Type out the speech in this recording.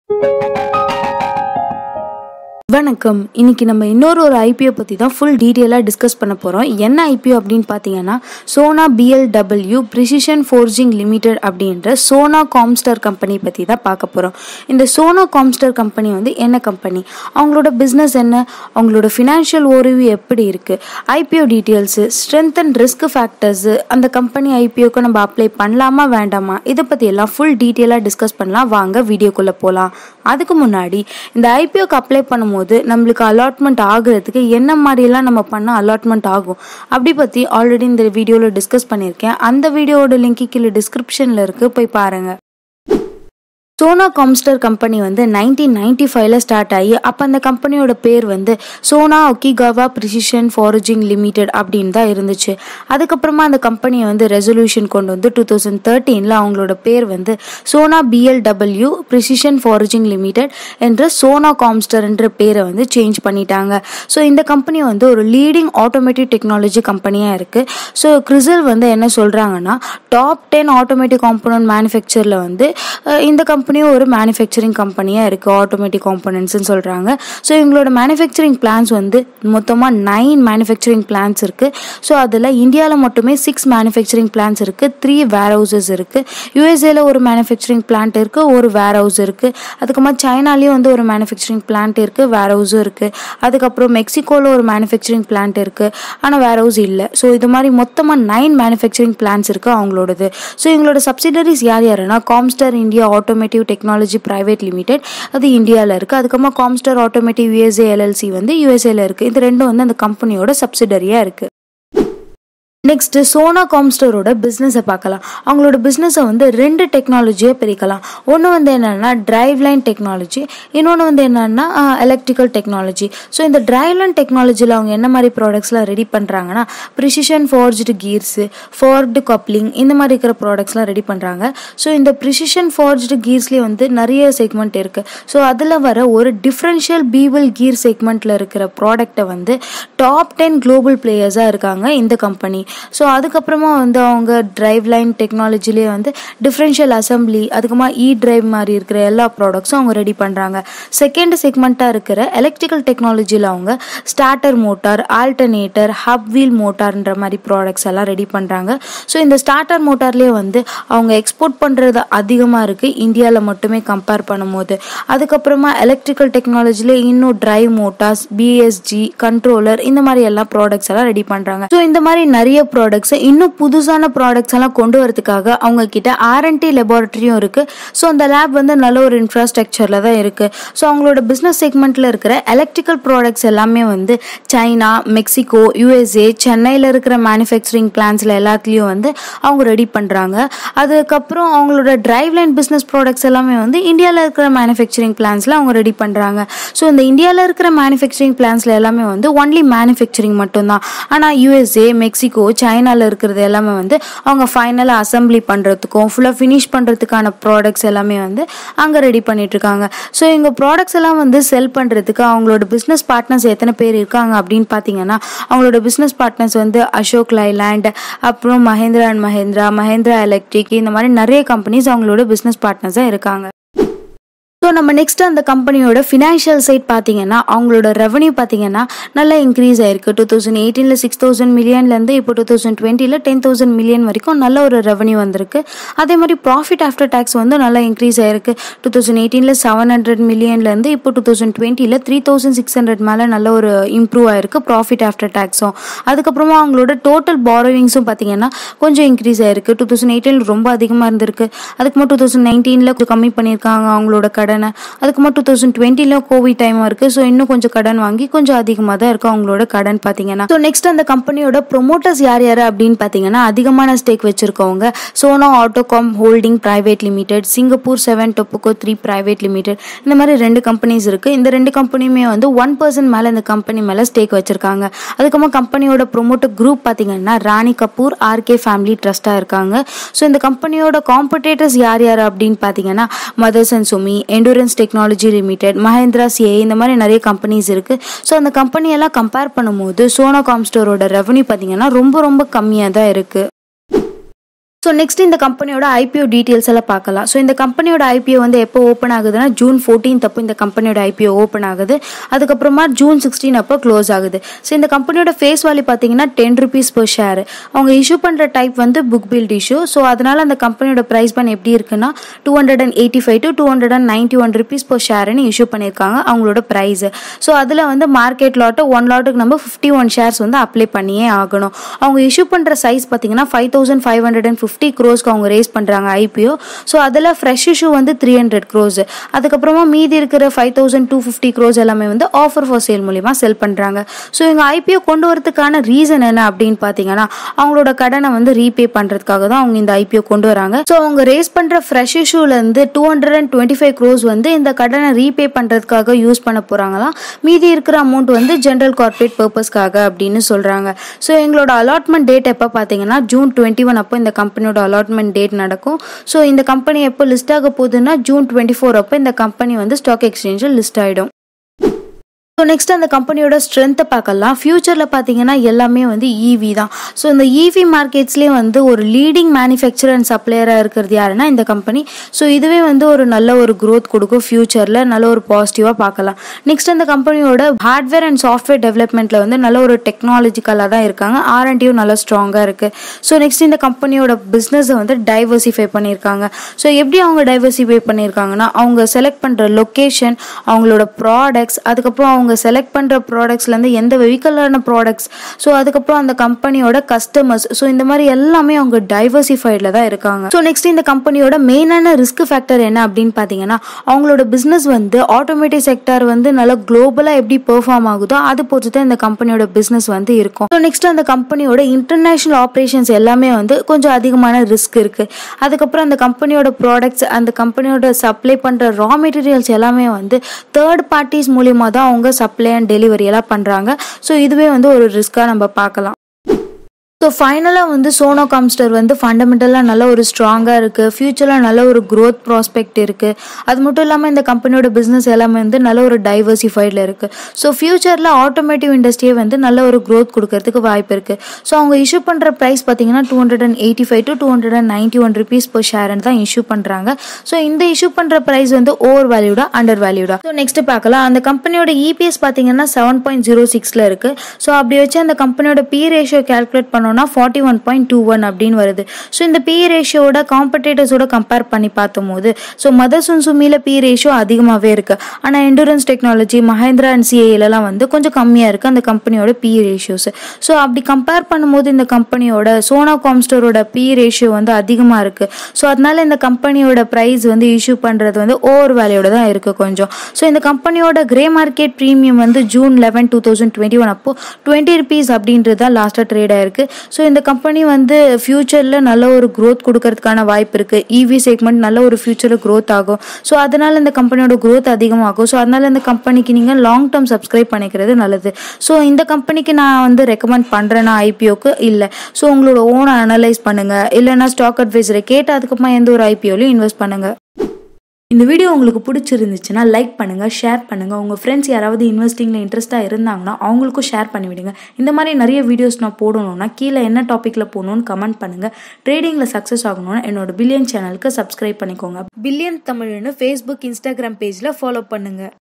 வணக்கம் இன்னைக்கு நம்ம இன்னொரு ஒரு ஐபிஓ பற்றி தான் ஃபுல் டீட்டெயிலாக டிஸ்கஸ் பண்ண போகிறோம் என்ன ஐபிஓ அப்படின்னு பார்த்தீங்கன்னா Sona BLW precision forging limited அப்படின்ற சோனா காம்ஸ்டர் கம்பெனி பற்றி தான் பார்க்க போகிறோம் இந்த சோனா காம்ஸ்டர் கம்பெனி வந்து என்ன கம்பெனி அவங்களோட பிஸ்னஸ் என்ன அவங்களோட ஃபினான்ஷியல் ஓரிவ்யூ எப்படி இருக்குது IPO details strength and risk factors அந்த கம்பெனி ஐபிஓக்கு நம்ம அப்ளை பண்ணலாமா வேண்டாமா இதை பற்றி எல்லாம் ஃபுல் டீட்டெயிலாக டிஸ்கஸ் பண்ணலாம் வாங்க வீடியோக்குள்ளே போகலாம் அதுக்கு முன்னாடி இந்த ஐபிஓக்கு அப்ளை பண்ணும்போது நம்மளுக்கு அலாட்மெண்ட் ஆகுறதுக்கு என்ன மாதிரிலாம் நம்ம பண்ணால் அலாட்மெண்ட் ஆகும் அப்படி பற்றி ஆல்ரெடி இந்த வீடியோவில் டிஸ்கஸ் பண்ணியிருக்கேன் அந்த வீடியோவோட லிங்க் கீழே டிஸ்கிரிப்ஷனில் இருக்குது போய் பாருங்கள் சோனா காம்ஸ்டர் கம்பெனி வந்து நைன்டீன் நைன்டி ஃபைவ்ல ஸ்டார்ட் ஆகி அப்போ அந்த கம்பெனியோட பேர் வந்து Sona Okegawa precision forging limited அப்படின்னு தான் இருந்துச்சு அதுக்கப்புறமா அந்த கம்பெனியை வந்து ரெசல்யூஷன் கொண்டு வந்து டூ தௌசண்ட் தேர்ட்டீனில் அவங்களோட பேர் வந்து Sona BLW precision forging limited என்ற சோனா காம்ஸ்டர் என்ற பேரை வந்து சேஞ்ச் பண்ணிட்டாங்க ஸோ இந்த கம்பெனி வந்து ஒரு லீடிங் ஆட்டோமேட்டிக் டெக்னாலஜி கம்பெனியாக இருக்குது ஸோ கிறிசல் வந்து என்ன சொல்கிறாங்கன்னா டாப் டென் ஆட்டோமேட்டிக் காம்பனன்ட் மேனுஃபேக்சரில் வந்து அஹ், இந்த கம்பெனியும் ஒரு மேனுஃபேக்சரிங் கம்பெனியாக இருக்குது ஆட்டோமேட்டிக் காம்பனன்ட்ஸ்னு சொல்கிறாங்க ஸோ இவங்களோட மேனுஃபேக்சரிங் பிளான்ஸ் வந்து மொத்தமாக நைன் மேனுஃபேக்சரிங் பிளான்ஸ் இருக்குது ஸோ அதில் இந்தியாவில் மட்டுமே சிக்ஸ் மேனுஃபேக்சரிங் பிளான்ஸ் இருக்குது த்ரீ வேர் ஹவுசஸ் இருக்குது யூஎஸ்ஏல ஒரு மேனுஃபேக்சரிங் பிளான்ட் இருக்குது ஒரு வேர் ஹவுஸ் இருக்குது அதுக்கப்புறமா சைனாலேயும் வந்து ஒரு மேனுஃபேக்சரிங் பிளான்ட் இருக்குது வேர் ஹவுஸும் இருக்குது அதுக்கப்புறம் மெக்சிகோவில் ஒரு மேனுஃபேக்சரிங் பிளான்ட் இருக்குது ஆனால் வேர் ஹவுஸ் இல்லை ஸோ இது மாதிரி மொத்தமாக நைன் மேனுஃபேக்சரிங் பிளான்ஸ் இருக்குது அவங்களோடது ஸோ எங்களோட சப்சிடரிஸ் யார் யாருன்னா Comstar India automotive technology private limited அது இந்தியாவில் இருக்குது அதுக்கப்புறமா காம்ஸ்டர் ஆட்டோமேட்டிவ் யூஎஸ்ஏ எல்எல்சி வந்து யூஎஸ்ஏல இருக்குது இது ரெண்டும் வந்து அந்த கம்பெனியோட சப்சிடரியாக இருக்குது நெக்ஸ்ட் சோனா காம்ஸ்டரோட பிஸ்னஸை பார்க்கலாம் அவங்களோட பிஸ்னஸை வந்து ரெண்டு டெக்னாலஜியை பிரிக்கலாம் ஒன்று வந்து என்னென்னா டிரைவ் லைன் டெக்னாலஜி இன்னொன்று வந்து என்னென்னா எலக்ட்ரிக்கல் டெக்னாலஜி ஸோ இந்த டிரைவ் லைன் டெக்னாலஜியில் அவங்க என்ன மாதிரி ப்ராடக்ட்ஸ்லாம் ரெடி பண்ணுறாங்கன்னா precision forged gears forged coupling இந்த மாதிரி இருக்கிற ப்ராடக்ட்ஸ்லாம் ரெடி பண்ணுறாங்க ஸோ இந்த ப்ரிசிஷன் ஃபார்ஜ்டு கீர்ஸ்லேயே வந்து நிறைய செக்மெண்ட் இருக்குது ஸோ அதில் வர ஒரு டிஃப்ரென்ஷியல் பீவல் கீர் செக்மெண்ட்டில் இருக்கிற ப்ராடக்ட்டை வந்து டாப் டென் குளோபல் பிளேயர்ஸாக இருக்காங்க இந்த கம்பெனி ஸோ அதுக்கப்புறமா வந்து அவங்க டிரைவ் லைன் டெக்னாலஜிலேயே வந்து டிஃப்ரென்ஷியல் அசம்பிளி அதுக்கப்புறமா இ டிரைவ் மாதிரி இருக்கிற எல்லா ப்ராடக்ட்ஸும் அவங்க ரெடி பண்ணுறாங்க செகண்ட் செக்மெண்ட்டாக இருக்கிற எலக்ட்ரிக்கல் டெக்னாலஜியில் அவங்க starter motor alternator hub wheel மோட்டார்ன்ற மாதிரி ப்ராடக்ட்ஸ் எல்லாம் ரெடி பண்ணுறாங்க ஸோ இந்த ஸ்டார்டர் மோட்டார்லேயே வந்து அவங்க எக்ஸ்போர்ட் பண்ணுறது அதிகமாக இருக்குது இந்தியாவில் மட்டுமே கம்பேர் பண்ணும்போது அதுக்கப்புறமா எலக்ட்ரிக்கல் டெக்னாலஜியில் இன்னும் டிரைவ் மோட்டார்ஸ் பிஎஸ்ஜி கண்ட்ரோலர் இந்த மாதிரி எல்லாம் ப்ராடக்ட்ஸ் எல்லாம் ரெடி பண்ணுறாங்க ஸோ இந்த மாதிரி நிறைய ப்ராடக்ட்ஸை இன்னும் புதுசான ப்ராடக்ட்ஸ் எல்லாம் கொண்டு வரதுக்காக அவங்க கிட்ட ஆர்என்டி லெபார்ட்டரியும் இருக்குது ஸோ அந்த லேப் வந்து நல்ல ஒரு இன்ஃப்ராஸ்ட்ரக்சரில் தான் இருக்குது ஸோ அவங்களோட பிஸ்னஸ் செக்மெண்ட்டில் இருக்கிற எலக்ட்ரிக்கல் ப்ராடக்ட்ஸ் எல்லாமே வந்து சைனா மெக்சிகோ யூஎஸ்ஏ சென்னையில் இருக்கிற மேனுஃபேக்சரிங் பிளான்ஸில் எல்லாத்துலேயும் வந்து அவங்க ரெடி பண்ணுறாங்க அதுக்கப்புறம் அவங்களோட டிரைவ் லைன் பிஸ்னஸ் ப்ராடக்ட்ஸ் எல்லாமே வந்து இந்தியாவில் இருக்கிற மேனுஃபேக்சரிங் பிளான்ஸில் அவங்க ரெடி பண்ணுறாங்க ஸோ இந்த இந்தியாவில் இருக்கிற மேனுஃபேக்சரிங் பிளான்ஸில் எல்லாமே வந்து ஒன்லி மேனுஃபேக்சரிங் மட்டும்தான் ஆனால் யூஎஸ்ஏ மெக்சிகோ சைனாவில் இருக்கிறது எல்லாமே வந்து அவங்க ஃபைனலாக அசம்பிளி பண்ணுறதுக்கும் ஃபுல்லாக ஃபினிஷ் பண்ணுறதுக்கான ப்ராடக்ட்ஸ் எல்லாமே வந்து அங்கே ரெடி பண்ணிட்டு இருக்காங்க ஸோ இவங்க ப்ராடக்ட்ஸ் எல்லாம் வந்து செல் பண்ணுறதுக்கு அவங்களோட பிஸ்னஸ் பார்ட்னர்ஸ் எத்தனை பேர் இருக்காங்க அப்படின்னு பார்த்தீங்கன்னா அவங்களோட பிஸ்னஸ் பார்ட்னர்ஸ் வந்து அசோக் லைலாண்ட் அப்புறம் மஹேந்திரா அண்ட் மஹேந்திரா மஹேந்திரா எலக்ட்ரிக் இந்த மாதிரி நிறைய கம்பெனிஸ் அவங்களோட பிஸ்னஸ் பார்ட்னர்ஸாக இருக்காங்க ஸோ நம்ம நெக்ஸ்ட் அந்த கம்பெனியோட ஃபினான்ஷியல் சைட் பார்த்தீங்கன்னா அவங்களோட ரெவன்யூ பார்த்தீங்கன்னா நல்லா இன்க்ரீஸ் ஆயிருக்கு டூ தௌசண்ட் எயிட்டீனில் சிக்ஸ் தௌசண்ட் மில்லியன்லேருந்து இப்போ டூ தௌசண்ட் டுவெண்ட்டியில் டென் தௌசண்ட் மில்லியன் வரைக்கும் நல்ல ஒரு ரெவன்யூ வந்திருக்கு அதே மாதிரி ப்ராஃபிட் ஆஃப்டர் டேக்ஸ் வந்து நல்லா இன்க்ரீஸ் ஆயிருக்கு டூ தௌசண்ட் எயிட்டீனில் செவன் ஹண்ட்ரட் மில்லியன்லேருந்து இப்போ டூ தௌசண்ட் டுவெண்ட்டியில் த்ரீ தௌசண்ட் சிக்ஸ் ஹண்ட்ரட் மேலே நல்ல ஒரு இம்ப்ரூவ் ஆயிருக்கு ப்ராஃபிட் ஆஃப்டர் டேக்ஸும் அதுக்கப்புறமா அவங்களோட டோட்டல் பாரோவிங்ஸும் பார்த்தீங்கன்னா கொஞ்சம் இன்க்ரீஸ் ஆயிருக்கு டூ தௌசண்ட் எயிட்டீனில் ரொம்ப அதிகமாக இருந்திருக்கு அதுக்கப்புறமா டூ தௌசண்ட் நைன்டீனில் கம்மி பண்ணியிருக்காங்க அவங்களோட கடனை அதுக்கப்புறமா டூ தௌசண்ட் டுவெண்ட்டில கோவிட் டைமாக இருக்குது ஸோ இன்னும் கொஞ்சம் கடன் வாங்கி கொஞ்சம் அதிகமாக தான் இருக்கும் அவங்களோட கடன் பார்த்தீங்கன்னா ஸோ நெக்ஸ்ட் அந்த கம்பெனியோட ப்ரொமோட்டர்ஸ் யார் யார் அப்படின்னு பார்த்தீங்கன்னா அதிகமான ஸ்டேக் வச்சிருக்கவங்க Sona Autocomp holding private limited Singapore seven Topco three private limited இந்த மாதிரி ரெண்டு கம்பெனிஸ் இருக்குது இந்த ரெண்டு கம்பெனியுமே வந்து ஒன் பர்சன்ட் மேலே இந்த கம்பெனி மேலே ஸ்டேக் வச்சிருக்காங்க அதுக்கப்புறமா கம்பெனியோட ப்ரொமோட்டர் குரூப் பார்த்தீங்கன்னா ராணி கபூர் ஆர்கே ஃபேமிலி ட்ரஸ்ட்டாக இருக்காங்க ஸோ இந்த கம்பெனியோட காம்படேட்டர்ஸ் யார் யார் அப்படின்னு பார்த்தீங்கன்னா Motherson Sumi endurance technology limited Mahindra CIE இந்த மாதிரி நிறைய கம்பெனிஸ் இருக்குது ஸோ அந்த கம்பெனியெல்லாம் கம்பேர் பண்ணும்போது சோனா காம்ஸ்டோரோட ரெவன்யூ பார்த்தீங்கன்னா ரொம்ப ரொம்ப கம்மியாக தான் இருக்குது ஸோ நெக்ஸ்ட் இந்த கம்பெனியோட ஐபிஓ டீட்டெயில்ஸ் எல்லாம் பார்க்கலாம் ஸோ இந்த கம்பெனியோட ஐபிஓ வந்து எப்போ ஓப்பன் ஆகுதுன்னா ஜூன் ஃபோர்டீன்த் அப்போ இந்த கம்பெனியோட ஐபிஓ ஓப்பன் ஆகுது அதுக்கப்புறமா ஜூன் சிக்ஸ்டீன் அப்போ க்ளோஸ் ஆகுது ஸோ இந்த கம்பெனியோட ஃபேஸ் வேல்யூ பார்த்தீங்கன்னா டென் ருபீஸ் per ஷேர் அவங்க இஷ்யூ பண்ணுற டைப் வந்து புக் பில்ட் இஷ்யூ ஸோ அதனால அந்த கம்பெனியோட ப்ரைஸ் பன் எப்படி இருக்குன்னா two hundred and eighty five to two hundred and ninety one rupees per ஷேர்னு இஷ்யூ பண்ணியிருக்காங்க அவங்களோட ப்ரைஸ் ஸோ அதில் வந்து மார்க்கெட் லாட்டு ஒன் லாட்டுக்கு நம்ம ஃபிஃப்டி ஒன் ஷேர்ஸ் வந்து அப்ளை பண்ணியே ஆகணும் அவங்க இஷ்யூ பண்ணுற சைஸ் பார்த்தீங்கன்னா five thousand five hundred and fifty க்ரோஸ்க்கு அவங்க ரேஸ் பண்ணுறாங்க ஐபிஓ ஸோ அதில் ஃப்ரெஷ் இஷ்யூ வந்து த்ரீ ஹண்ட்ரட் க்ரோஸ் அதுக்கப்புறமா மீதி இருக்கிற five thousand two fifty crores எல்லாமே வந்து ஆஃபர் ஃபார் சேல் மூலியமாக செல் பண்ணுறாங்க ஸோ இவங்க ஐபிஓ கொண்டு வரதுக்கான ரீசன் என்ன அப்படின்னு பார்த்தீங்கன்னா அவங்களோட கடனை வந்து ரீபே பண்ணுறதுக்காக தான் அவங்க இந்த ஐபிஓ கொண்டு வராங்க ஸோ அவங்க ரேஸ் பண்ணுற ஃப்ரெஷ் இஷ்யூலேருந்து two hundred and twenty five crores வந்து இந்த கடனை ரீபே பண்ணுறதுக்காக யூஸ் பண்ண போகிறாங்களாம் மீதி இருக்கிற அமௌண்ட் வந்து ஜென்ரல் கார்பரேட் பர்பஸ்க்காக அப்படின்னு சொல்கிறாங்க ஸோ எங்களோட அலாட்மெண்ட் டேட் எப்போ பார்த்தீங்கன்னா ஜூன் டுவெண்ட்டி ஒன் அப்போ இந்த கம்பெனியோட அலாட்மெண்ட் டேட் நடக்கும் ஸோ இந்த கம்பெனி எப்போ லிஸ்ட் ஆக போகுதுன்னா ஜூன் டுவெண்ட்டி ஃபோர் அப்போ இந்த கம்பெனி வந்து ஸ்டாக் எக்ஸ்சேஞ்சில் லிஸ்ட் ஆகிடும் ஸோ நெக்ஸ்ட் அந்த கம்பெனியோட ஸ்ட்ரென்த்தை பார்க்கலாம் ஃபியூச்சரில் பார்த்தீங்கன்னா எல்லாமே வந்து ஈவி தான் ஸோ இந்த ஈவி மார்க்கெட்ஸ்லேயே வந்து ஒரு லீடிங் மேனுஃபேக்சர் அண்ட் சப்ளையராக இருக்கிறது யாருன்னா இந்த கம்பெனி ஸோ இதுவே வந்து ஒரு நல்ல ஒரு க்ரோத் கொடுக்கும் ஃபியூச்சரில் நல்ல ஒரு பாசிட்டிவாக பார்க்கலாம் நெக்ஸ்ட் அந்த கம்பெனியோட ஹார்ட்வேர் அண்ட் சாஃப்ட்வேர் டெவலப்மெண்ட்டில் வந்து நல்ல ஒரு டெக்னாலஜிக்கலாக தான் இருக்காங்க ஆர்என்டியும் நல்லா ஸ்ட்ராங்காக இருக்குது ஸோ நெக்ஸ்ட் இந்த கம்பெனியோட பிஸ்னஸை வந்து டைவர்சிஃபை பண்ணியிருக்காங்க ஸோ எப்படி அவங்க டைவர்சிஃபை பண்ணியிருக்காங்கன்னா அவங்க செலக்ட் பண்ணுற லொக்கேஷன் அவங்களோட ப்ராடக்ட்ஸ் அதுக்கப்புறம் அவங்க செலக்ட் பண்ணுற ப்ராடக்ட்ஸ்லேருந்து எந்த வெஹிக்கலான ப்ராடக்ட்ஸ் ஸோ அதுக்கப்புறம் அந்த கம்பெனியோட கஸ்டமர்ஸ் ஸோ இந்த மாதிரி எல்லாமே அவங்க டைவர்சிஃபைடில் தான் இருக்காங்க ஸோ நெக்ஸ்ட் இந்த கம்பெனியோட மெயினான ரிஸ்க் ஃபேக்டர் என்ன அப்படின்னு பார்த்தீங்கன்னா அவங்களோட பிஸ்னஸ் வந்து ஆட்டோமேட்டிக் செக்டார் வந்து நல்லா குளோபலாக எப்படி பெர்ஃபார்ம் ஆகுதோ அது பொறுத்து தான் இந்த கம்பெனியோட பிஸ்னஸ் வந்து இருக்கும் ஸோ நெக்ஸ்ட் அந்த கம்பெனியோட இன்டர்நேஷனல் ஆப்ரேஷன்ஸ் எல்லாமே வந்து கொஞ்சம் அதிகமான ரிஸ்க் இருக்குது அதுக்கப்புறம் அந்த கம்பெனியோட ப்ராடக்ட்ஸ் அந்த கம்பெனியோட சப்ளை பண்ணுற ரா மெட்டீரியல்ஸ் எல்லாமே வந்து தேர்ட் பார்ட்டிஸ் மூலியமாக தான் அவங்க சப்ளை அண்ட் டெலிவரி எல்லாம் பண்ணுறாங்க ஸோ இதுவே வந்து ஒரு ரிஸ்க்காக நம்ம பார்க்கலாம் ஸோ ஃபைனலாக வந்து சோனோ காம்ஸ்டர் வந்து ஃபண்டமெண்டலாக நல்ல ஒரு ஸ்ட்ராங்காக இருக்குது ஃப்யூச்சரில் நல்ல ஒரு க்ரோத் ப்ராஸ்பெக்ட் இருக்குது அது மட்டும் இல்லாமல் இந்த கம்பெனியோட பிஸ்னஸ் எல்லாமே வந்து நல்ல ஒரு டைவர்சிஃபைடில் இருக்குது ஸோ ஃப்யூச்சரில் ஆட்டோமேட்டிவ் இண்டஸ்ட்ரியே வந்து நல்ல ஒரு க்ரோத் கொடுக்கறதுக்கு வாய்ப்பு இருக்குது ஸோ அவங்க இஷ்யூ பண்ணுற ப்ரைஸ் பார்த்தீங்கன்னா two hundred and eighty five to two hundred and ninety one rupees per ஷேர்னு தான் இஷ்யூ பண்ணுறாங்க ஸோ இந்த இஷ்யூ பண்ணுற ப்ரைஸ் வந்து ஓவர் வேல்யூடா அண்டர் வேல்யூடா ஸோ நெக்ஸ்ட் பார்க்கலாம் அந்த கம்பெனியோட இபிஎஸ் பார்த்தீங்கன்னா செவன் பாயிண்ட் ஜீரோ சிக்ஸில் இருக்குது ஸோ அப்படி வச்சு அந்த கம்பெனியோட பி ரேஷியோ கேல்குலேட் பண்ணோம்னா forty one point two one அப்படின்னு வருது ஸோ இந்த பி ரேஷியோட காம்படேட்டர்ஸோட கம்பேர் பண்ணி பார்த்தம்போது ஸோ மதர் சுன்சுமியில் பி ரேஷியோ அதிகமாகவே இருக்குது ஆனால் எண்டூரன்ஸ் டெக்னாலஜி மஹேந்திரா அண்ட் சிஏலலாம் வந்து கொஞ்சம் கம்மியாக இருக்குது அந்த கம்பெனியோட பி ரேஷியோஸ் ஸோ அப்படி கம்பேர் பண்ணும்போது இந்த கம்பெனியோட சோனா காம்ஸ்டரோட பி ரேஷியோ வந்து அதிகமாக இருக்குது ஸோ அதனால இந்த கம்பெனியோட ப்ரைஸ் வந்து இஷ்யூ பண்ணுறது வந்து ஓவர் வேல்யூட தான் இருக்குது கொஞ்சம் ஸோ இந்த கம்பெனியோட கிரே மார்க்கெட் ப்ரீமியம் வந்து June eleven two thousand twenty one அப்போ டுவெண்ட்டி ருபீஸ் அப்படின்றது தான் லாஸ்ட்டாக ட்ரேட் ஆயிருக்கு ஸோ இந்த கம்பெனி வந்து ஃபியூச்சரில் நல்ல ஒரு க்ரோத் கொடுக்கறதுக்கான வாய்ப்பு இருக்குது இவி செக்மெண்ட் நல்ல ஒரு ஃபியூச்சரில் க்ரோத் ஆகும் ஸோ அதனால இந்த கம்பெனியோட க்ரோத் அதிகமாகும் ஸோ அதனால இந்த கம்பெனிக்கு நீங்கள் லாங் டேர்ம் சப்ஸ்கிரைப் பண்ணிக்கிறது நல்லது ஸோ இந்த கம்பெனிக்கு நான் வந்து ரெக்கமெண்ட் பண்ணுறேன்னா ஐபிஓக்கு இல்லை ஸோ உங்களோட ஓனை அனலைஸ் பண்ணுங்கள் இல்லைன்னா ஸ்டாக் அட்வைசரை கேட்டு அதுக்கப்புறமா எந்த ஒரு ஐபிஓலையும் இன்வெஸ்ட் பண்ணுங்கள் இந்த வீடியோ உங்களுக்கு பிடிச்சிருந்துச்சுன்னா லைக் பண்ணுங்கள் ஷேர் பண்ணுங்கள் உங்கள் ஃப்ரெண்ட்ஸ் யாராவது இன்வெஸ்டிங்கில் இன்ட்ரெஸ்ட்டாக இருந்தாங்கன்னா அவங்களுக்கும் ஷேர் பண்ணிவிடுங்க இந்த மாதிரி நிறைய வீடியோஸ் நான் போடணும்னா கீழே என்ன டாப்பிக்கில் போகணும்னு கமெண்ட் பண்ணுங்கள் ட்ரேடிங்கில் சக்ஸஸ் ஆகணும்னா என்னோட பில்லியன் சேனலுக்கு சப்ஸ்கிரைப் பண்ணிக்கோங்க பில்லியன் தமிழ்னு ஃபேஸ்புக் இன்ஸ்டாகிராம் பேஜில் ஃபாலோ பண்ணுங்கள்